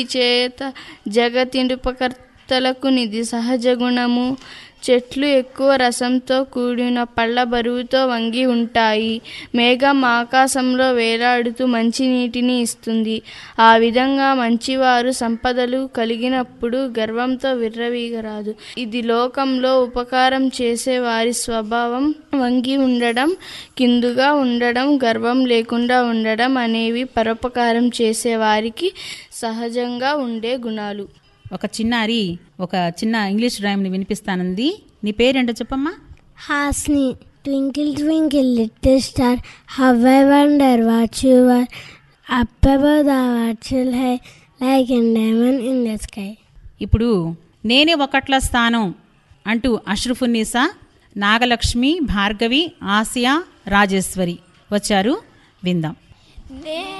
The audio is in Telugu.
చేత జగతిండుపకర్తలకు నిధి సహజ గుణము చెట్లు ఎక్కువ రసంతో కూడిన పళ్ళ బరువుతో వంగి ఉంటాయి మేఘం ఆకాశంలో వేలాడుతూ మంచినీటిని ఇస్తుంది ఆ విధంగా మంచివారు సంపదలు కలిగినప్పుడు గర్వంతో విర్రవీగరాదు ఇది లోకంలో ఉపకారం చేసే వారి స్వభావం వంగి ఉండడం కిందుగా ఉండడం గర్వం లేకుండా ఉండడం అనేవి పరోపకారం చేసే వారికి సహజంగా ఉండే గుణాలు ఒక చిన్నారి ఒక చిన్న ఇంగ్లీష్ రైమ్ని వినిపిస్తానంది నీ పేరేంటో చెప్పమ్మా Hasni, twinkle, twinkle, little star, how I wonder what you are. Up above the watchful high, like a diamond in the sky. ఇప్పుడు నేనే ఒకట్ల స్థానం అంటూ అష్రఫున్నీసా నాగలక్ష్మి భార్గవి ఆసియా రాజేశ్వరి వచ్చారు విందాం నే